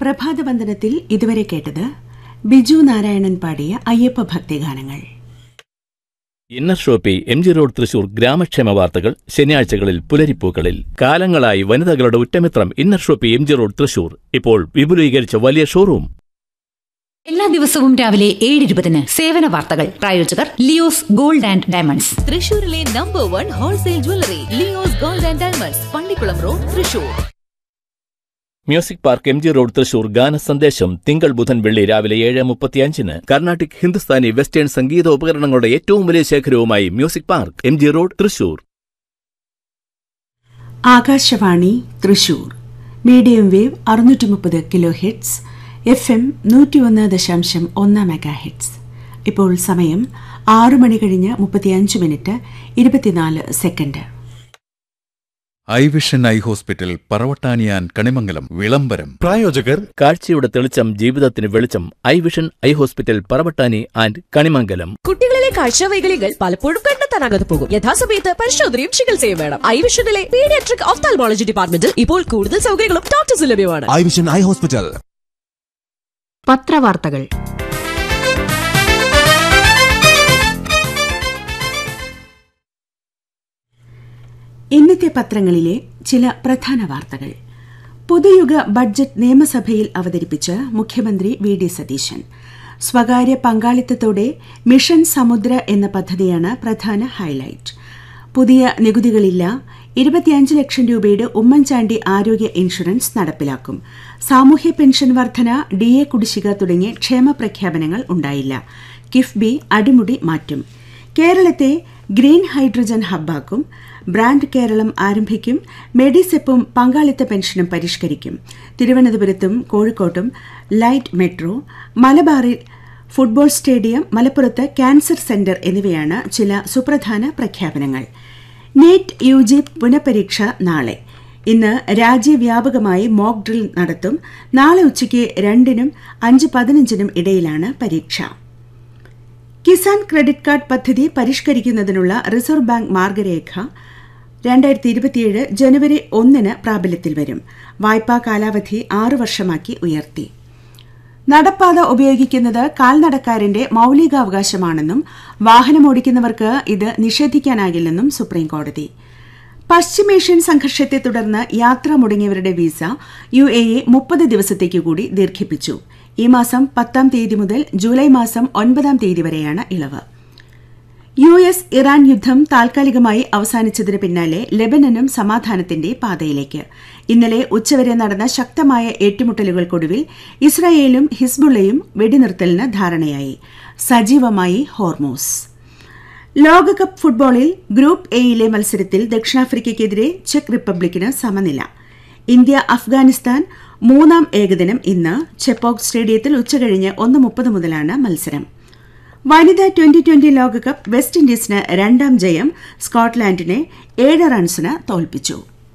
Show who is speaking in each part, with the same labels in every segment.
Speaker 1: പ്രഭാതവന്ദനത്തിൽ ഇതുവരെ കേട്ടത് ബിജു നാരായണൻ പാടിയ അയ്യപ്പ ഭക്തിഗാനങ്ങൾ
Speaker 2: Inner Shoppe M G road Thrissur ഗ്രാമക്ഷേമ വാർത്തകൾ ശനിയാഴ്ചകളിൽ പുലരിപ്പൂക്കളിൽ കാലങ്ങളായി വനിതകളുടെ ഉറ്റമിത്രം Inner Shoppe M G road Thrissur ഇപ്പോൾ വിപുലീകരിച്ച വലിയ ഷോറൂം
Speaker 3: എല്ലാ ദിവസവും രാവിലെ ഏഴ് ഇരുപതിന് സേവന വാർത്തകൾ പ്രായോജകർ ലിയോസ് ഗോൾഡ് ആൻഡ് ഡയമണ്ട്സ്
Speaker 4: തൃശൂരിലെ number one wholesale jewellery Leo's gold and diamonds Pallikkulam road Thrissur
Speaker 2: music park M G road Thrissur ഗാന സന്ദേശം തിങ്കൾ ബുധൻ വെള്ളി രാവിലെ ഏഴ് മുപ്പത്തിയഞ്ചിന് കർണാട്ടിക് ഹിന്ദുസ്ഥാനി വെസ്റ്റേൺ സംഗീത ഉപകരണങ്ങളുടെ ഏറ്റവും വലിയ ശേഖരവുമായി music park M G road Thrissur
Speaker 1: Akashvani Thrissur medium wave അറുന്നൂറ്റി മുപ്പത് കിലോ ഹെഡ്സ് എഫ് എം നൂറ്റിയൊന്ന് ദശാംശം ഒന്ന് മെഗാ ഹെഡ്സ് ഇപ്പോൾ സമയം ആറു മണി കഴിഞ്ഞ് മുപ്പത്തിയഞ്ച് മിനിറ്റ് ഇരുപത്തിനാല് second
Speaker 5: eye vision eye hospital പറവട്ടാനിയാൻ കണിമംഗലം വിളംബരം
Speaker 6: പ്രായോജകർ
Speaker 2: കാഴ്ചയുടെ തെളിച്ചം ജീവിതത്തിന് വെളിച്ചം eye vision eye hospital Paravattani and Kanimangalam
Speaker 4: കുട്ടികളിലെ കാഴ്ചവൈകല്യങ്ങൾ പലപ്പോഴും കണ്ടെത്താനാകാതെ പോകും യഥാസമയത്ത് പരിശോധനയും ചികിത്സയും വേണം ഐവിഷനിലെ പീഡിയാട്രിക് ഓഫ്താൽമോളജി ഡിപ്പാർട്ട്മെന്റിൽ ഇപ്പോൾ കൂടുതൽ സൗകര്യങ്ങളും ഡോക്ടേഴ്സ് ലഭ്യമാണ്
Speaker 6: ഐ വിഷൻ ഐ ഹോസ്പിറ്റൽ
Speaker 3: പത്രവാർത്തകൾ
Speaker 1: ഇന്നത്തെ പത്രങ്ങളിലെ ചില പ്രധാന വാർത്തകൾ പുതുയുഗ ബഡ്ജറ്റ് നിയമസഭയിൽ അവതരിപ്പിച്ച് മുഖ്യമന്ത്രി വി ഡി സതീശൻ സ്വകാര്യ പങ്കാളിത്തത്തോടെ മിഷൻ സമുദ്ര എന്ന പദ്ധതിയാണ് പ്രധാന ഹൈലൈറ്റ് പുതിയ നികുതികളില്ല ഇരുപത്തിയഞ്ച് ലക്ഷം രൂപയുടെ ഉമ്മൻചാണ്ടി ആരോഗ്യ ഇൻഷുറൻസ് നടപ്പിലാക്കും സാമൂഹ്യ പെൻഷൻ വർധന ഡി എ കുടിശ്ശിക തുടങ്ങിയ ക്ഷേമ പ്രഖ്യാപനങ്ങൾ ഉണ്ടായില്ല കിഫ്ബി അടിമുടി മാറ്റും കേരളത്തെ ഗ്രീൻ ഹൈഡ്രജൻ ഹബ്ബാക്കും ബ്രാൻഡ് കേരളം ആരംഭിക്കും മെഡിസെപ്പും പങ്കാളിത്ത പെൻഷനും പരിഷ്കരിക്കും തിരുവനന്തപുരത്തും കോഴിക്കോട്ടും ലൈറ്റ് മെട്രോ മലബാറിൽ ഫുട്ബോൾ സ്റ്റേഡിയം മലപ്പുറത്ത് ക്യാൻസർ സെന്റർ എന്നിവയാണ് ചില സുപ്രധാന പ്രഖ്യാപനങ്ങൾ നീറ്റ് യു ജി പുനഃപരീക്ഷ നാളെ ഇന്ന് രാജ്യവ്യാപകമായി മോക്ക് ഡ്രിൽ നടത്തും നാളെ ഉച്ചയ്ക്ക് രണ്ടിനും അഞ്ച് പതിനഞ്ചിനും ഇടയിലാണ് പരീക്ഷ കിസാൻ ക്രെഡിറ്റ് കാർഡ് പദ്ധതി പരിഷ്കരിക്കുന്നതിനുള്ള റിസർവ് ബാങ്ക് മാർഗരേഖ രണ്ടായിരത്തി ഇരുപത്തിയേഴ് ജനുവരി ഒന്നിന് പ്രാബല്യത്തിൽ വരും വായ്പാ കാലാവധി ആറു വർഷമാക്കി ഉയർത്തി നടപ്പാത ഉപയോഗിക്കുന്നത് കാൽനടക്കാരന്റെ മൌലികാവകാശമാണെന്നും വാഹനമോടിക്കുന്നവർക്ക് ഇത് നിഷേധിക്കാനാകില്ലെന്നും സുപ്രീംകോടതി പശ്ചിമേഷ്യൻ സംഘർഷത്തെ തുടർന്ന് യാത്ര മുടങ്ങിയവരുടെ വിസ യു എ എ മുപ്പത് ദിവസത്തേക്ക് കൂടി ദീർഘിപ്പിച്ചു ഈ മാസം പത്താം തീയതി മുതൽ ജൂലൈ മാസം ഒൻപതാം തീയതി വരെയാണ് ഇളവ് യു എസ് ഇറാൻ യുദ്ധം താൽക്കാലികമായി അവസാനിച്ചതിന് പിന്നാലെ ലെബനനും സമാധാനത്തിന്റെ പാതയിലേക്ക് ഇന്നലെ ഉച്ചവരെ നടന്ന ശക്തമായ ഏറ്റുമുട്ടലുകൾക്കൊടുവിൽ ഇസ്രായേലും ഹിസ്ബുള്ളയും വെടിനിർത്തലിന് ധാരണയായി സജീവമായി ഹോർമോസ് ലോകകപ്പ് ഫുട്ബോളിൽ ഗ്രൂപ്പ് എയിലെ മത്സരത്തിൽ ദക്ഷിണാഫ്രിക്കയ്ക്കെതിരെ ചെക്ക് റിപ്പബ്ലിക്കിന് സമനില ഇന്ത്യ അഫ്ഗാനിസ്ഥാൻ മൂന്നാം ഏകദിനം ഇന്ന് ചെപ്പോക് സ്റ്റേഡിയത്തിൽ ഉച്ചകഴിഞ്ഞ് ഒന്ന് മുപ്പത് മുതലാണ് മത്സരം വനിതാ ട്വന്റി ട്വന്റി ലോകകപ്പ് വെസ്റ്റ് ഇൻഡീസിന് രണ്ടാം ജയം സ്കോട്ട്ലാൻഡിനെ ഏഴ് റൺസിന് തോൽപ്പിച്ചു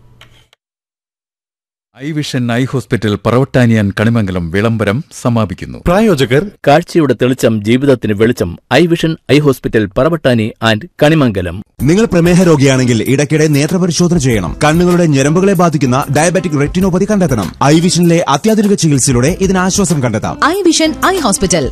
Speaker 5: ഐ വിഷൻ ഐ ഹോസ്പിറ്റൽ പറവട്ടാനിയാൻ കണിമംഗലം വിളംബരം സമാപിക്കുന്നു
Speaker 6: പ്രായോജകർ
Speaker 2: കാഴ്ചയുടെ തെളിച്ചം ജീവിതത്തിന് വെളിച്ചം eye vision eye hospital Paravattani and Kanimangalam
Speaker 6: നിങ്ങൾ പ്രമേഹ രോഗിയാണെങ്കിൽ ഇടയ്ക്കിടെ നേത്രപരിശോധന ചെയ്യണം കണ്ണുകളുടെ ഞരമ്പുകളെ ബാധിക്കുന്ന ഡയബറ്റിക് റെറ്റിനോപ്പതി കണ്ടെത്തണം ഐ വിഷനിലെ അത്യാധുനിക ചികിത്സയിലൂടെ ഇതിന് ആശ്വാസം കണ്ടെത്താം
Speaker 4: eye vision eye hospital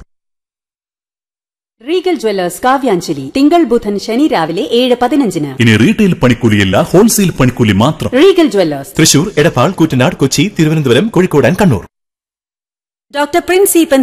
Speaker 7: regal jewellers Kavyanjali തിങ്കൾ ബുധൻ ശനി രാവിലെ ഏഴ് പതിനഞ്ചിന്
Speaker 8: ഇനി റീറ്റെയിൽ പണിക്കൂലിയല്ല ഹോൾസെയിൽ പണിക്കൂലി മാത്രം
Speaker 7: regal jewellers
Speaker 6: Thrissur Edappal Kuttanad Kochi Thiruvananthapuram Kozhikode and Kannur
Speaker 7: doctor Prince